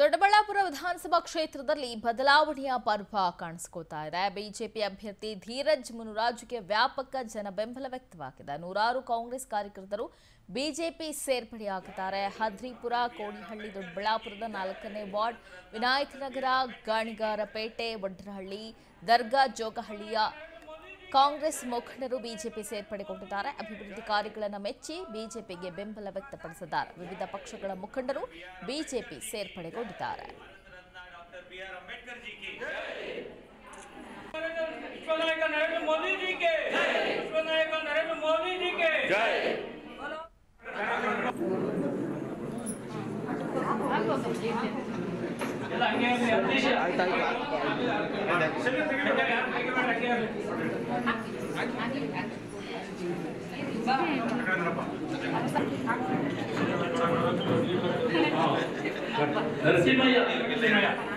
ದೊಡ್ಡಬಳ್ಳಾಪುರ ವಿಧಾನಸಭಾ ಕ್ಷೇತ್ರದಲ್ಲಿ ಬದಲಾವಣೆಯ ಪರ್ವ ಕಾಣಿಸ್ಕೋತಾ ಇದೆ ಬಿಜೆಪಿ ಅಭ್ಯರ್ಥಿ ಧೀರಜ್ ಮುನುರಾಜುಗೆ ವ್ಯಾಪಕ ಜನ ಬೆಂಬಲ ವ್ಯಕ್ತವಾಗಿದೆ ನೂರಾರು ಕಾಂಗ್ರೆಸ್ ಕಾರ್ಯಕರ್ತರು ಬಿಜೆಪಿ ಸೇರ್ಪಡೆಯಾಗಿದ್ದಾರೆ ಹದ್ರಿಪುರ ಕೋಡಿಹಳ್ಳಿ ದೊಡ್ಡಬಳ್ಳಾಪುರದ ನಾಲ್ಕನೇ ವಾರ್ಡ್ ವಿನಾಯಕನಗರ ಗಾಣಿಗಾರಪೇಟೆ ವಡ್ರಹಳ್ಳಿ ದರ್ಗಾ ಜೋಗಹಳ್ಳಿಯ ಕಾಂಗ್ರೆಸ್ ಮುಖಂಡರು ಬಿಜೆಪಿ ಸೇರ್ಪಡೆಗೊಂಡಿದ್ದಾರೆ ಅಭಿವೃದ್ಧಿ ಕಾರ್ಯಗಳನ್ನು ಮೆಚ್ಚಿ ಬಿಜೆಪಿಗೆ ಬೆಂಬಲ ವ್ಯಕ್ತಪಡಿಸಿದ್ದಾರೆ ವಿವಿಧ ಪಕ್ಷಗಳ ಮುಖಂಡರು ಬಿಜೆಪಿ ಸೇರ್ಪಡೆಗೊಂಡಿದ್ದಾರೆ विश्वनायक नरेंद्र मोदी जी के विश्वनायक नरेंद्र मोदी जी के ಎಲ್ಲ ಹಂಗೆ ಇರ್ಲಿ, ಅಧ್ಯಕ್ಷ. ಹಂಗೆ ಮಾಡಿ, ಹಂಗೆ ಇರ್ಲಿ. ನರಸಿಂಹಯ್ಯ ನರಸಿಂಹಯ್ಯ